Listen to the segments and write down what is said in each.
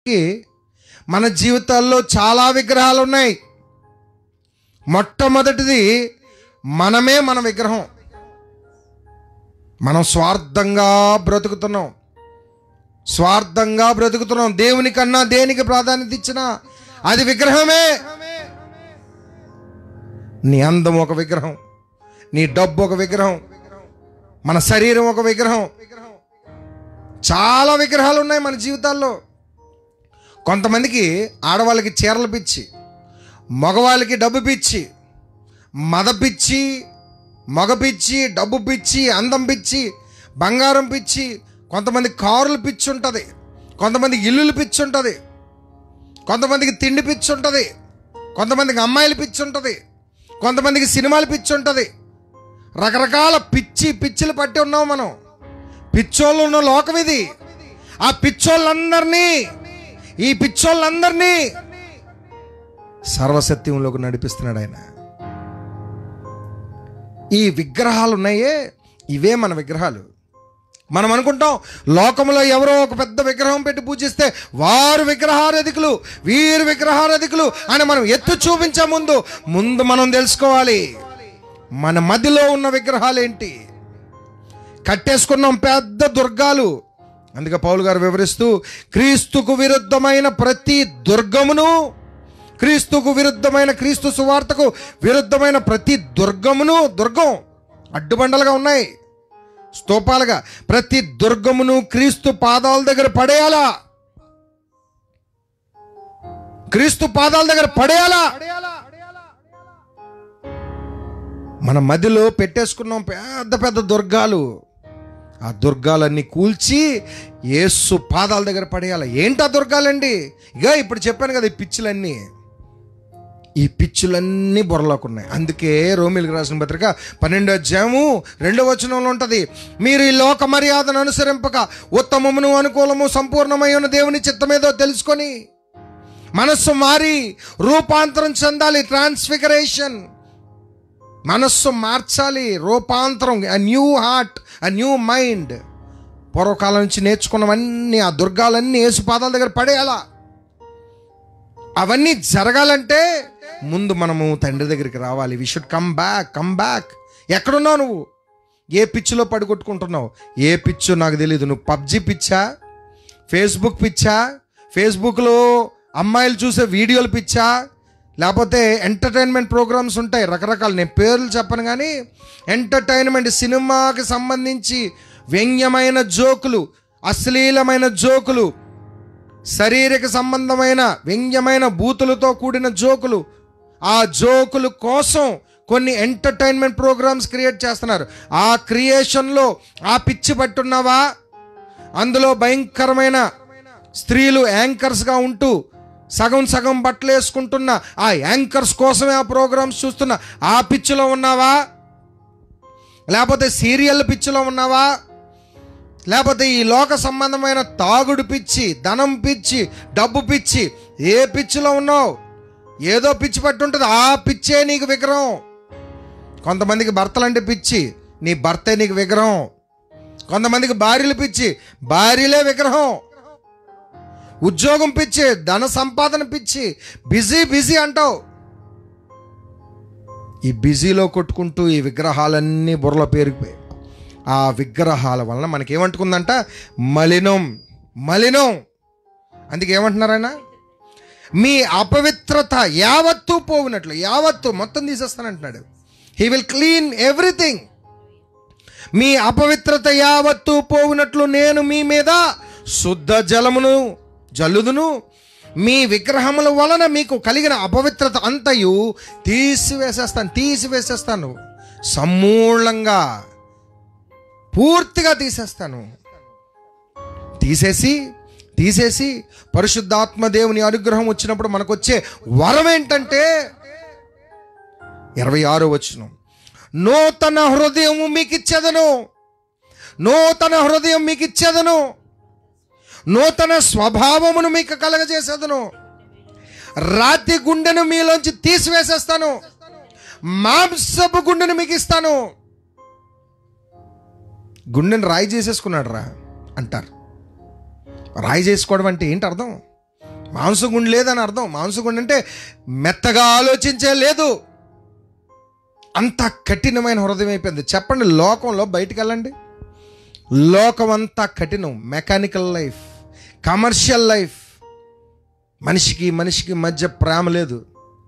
మన జీవితాల్లో చాలా విగ్రహాలు ఉన్నాయి మొట్టమొదటిది మనమే మన విగ్రహం మనం స్వార్థంగా బ్రతుకుతున్నాం స్వార్థంగా బ్రతుకుతున్నాం దేవుని కన్నా దేనికి ప్రాధాన్యత ఇచ్చినా అది విగ్రహమే నీ అందం ఒక విగ్రహం నీ డబ్బు ఒక విగ్రహం మన శరీరం ఒక విగ్రహం చాలా విగ్రహాలు ఉన్నాయి మన జీవితాల్లో కొంతమందికి ఆడవాళ్ళకి చీరలు పిచ్చి మగవాళ్ళకి డబ్బు పిచ్చి మద పిచ్చి మగ పిచ్చి డబ్బు పిచ్చి అందం పిచ్చి బంగారం పిచ్చి కొంతమంది కారులు పిచ్చి ఉంటుంది కొంతమందికి ఇల్లులు పిచ్చి ఉంటుంది కొంతమందికి తిండి పిచ్చి ఉంటుంది కొంతమందికి అమ్మాయిలు పిచ్చి ఉంటుంది కొంతమందికి సినిమాలు పిచ్చి ఉంటుంది రకరకాల పిచ్చి పిచ్చిలు పట్టి ఉన్నాం మనం పిచ్చోళ్ళు ఉన్న లోకం ఇది ఆ పిచ్చోళ్ళందరినీ ఈ పిచ్చోళ్ళందరినీ సర్వసత్యంలోకి నడిపిస్తున్నాడు ఆయన ఈ విగ్రహాలు ఉన్నాయే ఇవే మన విగ్రహాలు మనం అనుకుంటాం లోకంలో ఎవరో ఒక పెద్ద విగ్రహం పెట్టి పూజిస్తే వారు విగ్రహారధికులు వీరు విగ్రహారధికులు అని మనం ఎత్తు చూపించే ముందు ముందు మనం తెలుసుకోవాలి మన మధ్యలో ఉన్న విగ్రహాలు ఏంటి కట్టేసుకున్నాం పెద్ద దుర్గాలు అందుకే పౌలు గారు వివరిస్తూ క్రీస్తుకు విరుద్ధమైన ప్రతి దుర్గమును క్రీస్తుకు విరుద్ధమైన క్రీస్తు సువార్తకు విరుద్ధమైన ప్రతి దుర్గమును దుర్గం అడ్డుబండలుగా ఉన్నాయి స్తూపాలుగా ప్రతి దుర్గమును క్రీస్తు పాదాల దగ్గర పడేయాలా క్రీస్తు పాదాల దగ్గర పడేయాలా మన మధ్యలో పెట్టేసుకున్నాం పెద్ద పెద్ద దుర్గాలు ఆ దుర్గాలన్నీ కూల్చి యేసు పాదాల దగ్గర పడేయాలి ఏంటి ఆ దుర్గాలండి ఇక ఇప్పుడు చెప్పాను కదా ఈ పిచ్చులన్నీ ఈ పిచ్చులన్నీ బుర్రలోకున్నాయి అందుకే రోమిలకు రాసిన పత్రిక పన్నెండో అధ్యాయము రెండో వచనంలో ఉంటుంది మీరు ఈ లోక మర్యాదను అనుసరింపక ఉత్తమమును అనుకూలము సంపూర్ణమైన దేవుని చిత్తమేదో తెలుసుకొని మనస్సు మారి రూపాంతరం చెందాలి ట్రాన్స్ఫిగరేషన్ మనస్సు మార్చాలి రూపాంతరం a new heart a new mind పూర్వకాలం నుంచి నేర్చుకున్నవన్నీ ఆ దుర్గాలన్నీ యేసు పాదాల దగ్గర పడేయాలా అవన్నీ జరగాలంటే ముందు మనము తండ్రి దగ్గరికి రావాలి we should come back come back ఎక్కడున్నావు నువ్వు ఏ పిచ్చిలో పడికొట్టుకుంటున్నావు ఏ పిచ్చో నాకు తెలియదు నువ్వు పబ్జి పిచ్చా ఫేస్బుక్ పిచ్చా ఫేస్బుక్లో అమ్మాయిలు చూసే వీడియోలు పిచ్చా లేకపోతే ఎంటర్టైన్మెంట్ ప్రోగ్రామ్స్ ఉంటాయి రకరకాల నేను పేర్లు చెప్పను కానీ ఎంటర్టైన్మెంట్ సినిమాకి సంబంధించి వ్యంగ్యమైన జోకులు అశ్లీలమైన జోకులు శారీరక సంబంధమైన వ్యంగ్యమైన బూతులతో కూడిన జోకులు ఆ జోకుల కోసం కొన్ని ఎంటర్టైన్మెంట్ ప్రోగ్రామ్స్ క్రియేట్ చేస్తున్నారు ఆ క్రియేషన్లో ఆ పిచ్చి పట్టున్నావా అందులో భయంకరమైన స్త్రీలు యాంకర్స్గా ఉంటూ సగం సగం బట్టలు వేసుకుంటున్న ఆ యాంకర్స్ కోసమే ఆ ప్రోగ్రామ్స్ చూస్తున్న ఆ పిచ్చిలో ఉన్నావా లేకపోతే సీరియల్ పిచ్చిలో ఉన్నావా లేకపోతే ఈ లోక సంబంధమైన తాగుడు పిచ్చి ధనం పిచ్చి డబ్బు పిచ్చి ఏ పిచ్చిలో ఉన్నావు ఏదో పిచ్చి పట్టుంటుంది ఆ పిచ్చే నీకు విగ్రహం కొంతమందికి భర్తలంటే పిచ్చి నీ భర్తే నీకు విగ్రహం కొంతమందికి భార్యలు పిచ్చి భార్యలే విగ్రహం ఉద్యోగం పిచ్చి ధన సంపాదన పిచ్చి బిజీ బిజీ అంటావు ఈ బిజీలో కొట్టుకుంటూ ఈ విగ్రహాలన్నీ బుర్రలో పేరుకుపోయాయి ఆ విగ్రహాల వలన మనకి ఏమంటుకుందంట మలినం మలినం అందుకే ఏమంటున్నారాయన మీ అపవిత్రత యావత్తు పోవునట్లు యావత్తు మొత్తం తీసేస్తానంటున్నాడు హీ విల్ క్లీన్ ఎవ్రీథింగ్ మీ అపవిత్రత యావత్తు పోవునట్లు నేను మీ మీద శుద్ధ జలమును జల్లుదును మీ విగ్రహముల వలన మీకు కలిగిన అపవిత్రత అంతయు తీసివేసేస్తాను తీసివేసేస్తాను సమూలంగా పూర్తిగా తీసేస్తాను తీసేసి తీసేసి పరిశుద్ధాత్మ దేవుని అనుగ్రహం వచ్చినప్పుడు మనకు వచ్చే వరం ఏంటంటే ఇరవై ఆరో వచ్చిన నూతన హృదయము మీకు ఇచ్చేదను నూతన హృదయం మీకు ఇచ్చేదను నూతన స్వభావమును మీకు కలగజేసేదను రాతి గుండెను మీలోంచి తీసివేసేస్తాను మాంసపు గుండెను మీకు ఇస్తాను గుండెని రాయి చేసేసుకున్నాడు రా అంటారు రాయి చేసుకోవడం అంటే ఏంటి అర్థం మాంసగుండు లేదని అర్థం మాంసగుండు అంటే మెత్తగా ఆలోచించే లేదు అంత కఠినమైన హృదయం అయిపోయింది చెప్పండి లోకంలో బయటికి వెళ్ళండి లోకం అంతా కఠినం మెకానికల్ లైఫ్ కమర్షియల్ లైఫ్ మనిషికి మనిషికి మధ్య ప్రేమ లేదు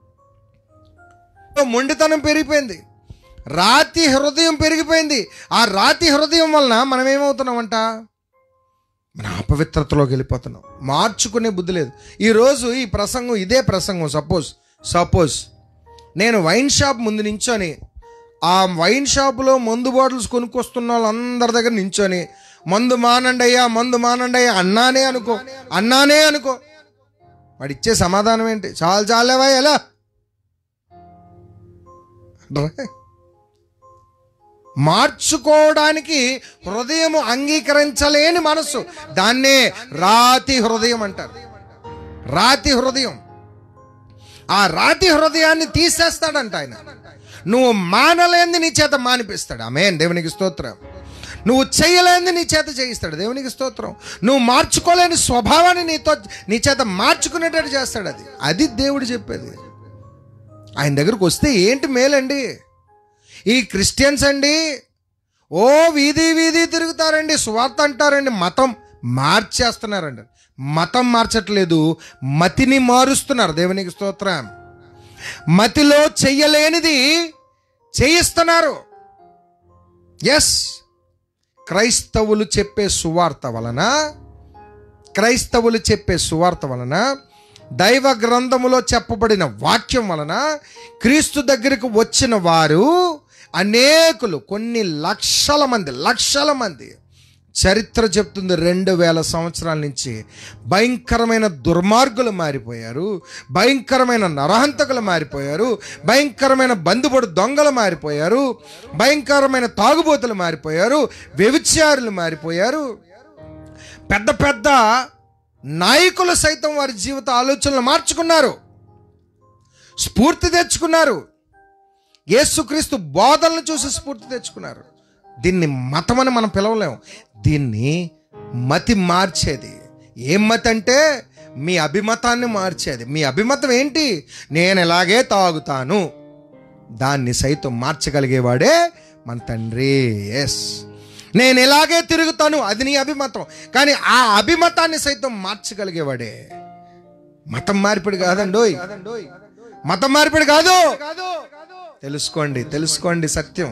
మొండితనం పెరిగిపోయింది రాతి హృదయం పెరిగిపోయింది ఆ రాతి హృదయం వలన మనం ఏమవుతున్నామంట మన అపవిత్రతలోకి వెళ్ళిపోతున్నాం మార్చుకునే బుద్ధి లేదు ఈరోజు ఈ ప్రసంగం ఇదే ప్రసంగం సపోజ్ సపోజ్ నేను వైన్ షాప్ ముందు నించొని ఆ వైన్ షాపులో మందు బాటిల్స్ కొనుక్కొస్తున్న వాళ్ళందరి దగ్గర నించొని మందు మానండి అయ్యా మందు మానండి అయ్యా అన్నానే అనుకో అన్నానే అనుకో వాడు ఇచ్చే సమాధానం ఏంటి చాలు చాలేవా ఎలా మార్చుకోవడానికి హృదయము అంగీకరించలేని మనస్సు దాన్నే రాతి హృదయం అంటారు రాతి హృదయం ఆ రాతి హృదయాన్ని తీసేస్తాడంట ఆయన నువ్వు మానలేంది నీ చేత మానిపిస్తాడు ఆమెన్ దేవునికి స్తోత్రం నువ్వు చేయలేంది నీ చేత చేయిస్తాడు దేవునికి స్తోత్రం నువ్వు మార్చుకోలేని స్వభావాన్ని నీతో నీ చేత మార్చుకునేటట్టు చేస్తాడు అది అది దేవుడు చెప్పేది ఆయన దగ్గరకు వస్తే ఏంటి మేలండి ఈ క్రిస్టియన్స్ అండి ఓ వీధి వీధి తిరుగుతారండి స్వార్థ అంటారండి మతం మార్చేస్తున్నారండి మతం మార్చట్లేదు మతిని మారుస్తున్నారు దేవునికి స్తోత్రం మతిలో చెయ్యలేనిది చేయిస్తున్నారు ఎస్ క్రైస్తవులు చెప్పే సువార్త వలన క్రైస్తవులు చెప్పే సువార్త వలన దైవ గ్రంథములో చెప్పబడిన వాక్యం వలన క్రీస్తు దగ్గరకు వచ్చిన వారు అనేకులు కొన్ని లక్షల మంది లక్షల మంది చరిత్ర చెప్తుంది రెండు వేల సంవత్సరాల నుంచి భయంకరమైన దుర్మార్గులు మారిపోయారు భయంకరమైన నరహంతకులు మారిపోయారు భయంకరమైన బంధుపడు దొంగలు మారిపోయారు భయంకరమైన తాగుబోతులు మారిపోయారు వ్యభిచారులు మారిపోయారు పెద్ద పెద్ద నాయకులు సైతం వారి జీవిత ఆలోచనలు మార్చుకున్నారు స్ఫూర్తి తెచ్చుకున్నారు యేసుక్రీస్తు బోధనలు చూసి స్ఫూర్తి తెచ్చుకున్నారు దీన్ని మతం అని మనం పిలవలేము దీన్ని మతి మార్చేది ఏం మతి అంటే మీ అభిమతాన్ని మార్చేది మీ అభిమతం ఏంటి నేను ఎలాగే తాగుతాను దాన్ని సైతం మార్చగలిగేవాడే మన తండ్రి ఎస్ నేను ఎలాగే తిరుగుతాను అది నీ అభిమతం కానీ ఆ అభిమతాన్ని సైతం మార్చగలిగేవాడే మతం మార్పిడి కాదండోయ్ మతం మార్పిడి కాదు తెలుసుకోండి తెలుసుకోండి సత్యం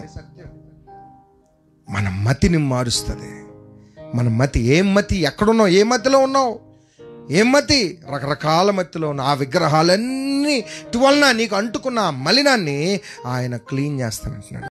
మన మతిని మారుస్తుంది మన మతి ఏం మతి ఎక్కడున్నావు ఏ మతిలో ఉన్నావు ఏం మతి రకరకాల మతిలో ఉన్న ఆ విగ్రహాలన్నీ వలన నీకు అంటుకున్న ఆ మలినాన్ని ఆయన క్లీన్ చేస్తానంటున్నాడు